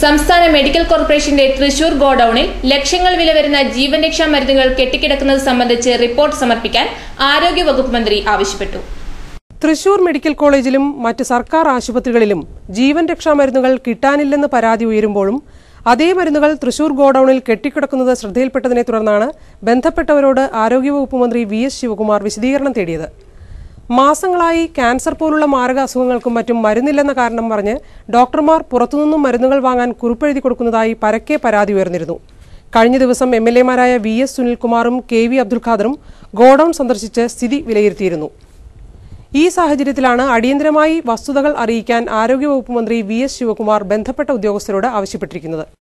സംസ്ഥാന മെഡിക്കൽ കോർപ്പറേഷന്റെ തൃശൂർ ഗോഡൌണിൽ ലക്ഷങ്ങൾ വില വരുന്ന ജീവൻ രക്ഷാ മരുന്നുകൾ കെട്ടിക്കിടക്കുന്നത് സംബന്ധിച്ച് റിപ്പോർട്ട് സമർപ്പിക്കാൻ ആരോഗ്യവകുപ്പ് മന്ത്രി ആവശ്യപ്പെട്ടു തൃശൂർ മെഡിക്കൽ കോളേജിലും മറ്റ് സർക്കാർ ആശുപത്രികളിലും ജീവൻ രക്ഷാ മരുന്നുകൾ കിട്ടാനില്ലെന്ന് പരാതി ഉയരുമ്പോഴും അതേ മരുന്നുകൾ തൃശൂർ ഗോഡൌണിൽ കെട്ടിക്കിടക്കുന്നത് ശ്രദ്ധയിൽപ്പെട്ടതിനെ തുടർന്നാണ് ബന്ധപ്പെട്ടവരോട് ആരോഗ്യവകുപ്പ് മന്ത്രി വി എസ് ശിവകുമാർ വിശദീകരണം തേടിയത് മാസങ്ങളായി ക്യാൻസർ പോലുള്ള മാരക അസുഖങ്ങൾക്കും മറ്റും മരുന്നില്ലെന്ന കാരണം പറഞ്ഞ് ഡോക്ടർമാർ പുറത്തുനിന്നും മരുന്നുകൾ വാങ്ങാൻ കുറിപ്പെഴുതി കൊടുക്കുന്നതായി പരക്കെ പരാതി ഉയർന്നിരുന്നു കഴിഞ്ഞ ദിവസം എം എൽ എമാരായ വി എസ് സുനിൽകുമാറും കെ വി അബ്ദുൽ ഖാദറും ഗോഡൌൺ സന്ദർശിച്ച് സ്ഥിതി വിലയിരുത്തിയിരുന്നു ഈ സാഹചര്യത്തിലാണ് അടിയന്തരമായി വസ്തുതകൾ അറിയിക്കാൻ ആരോഗ്യവകുപ്പ് മന്ത്രി വി എസ് ശിവകുമാർ ബന്ധപ്പെട്ട ഉദ്യോഗസ്ഥരോട് ആവശ്യപ്പെട്ടിരിക്കുന്നത്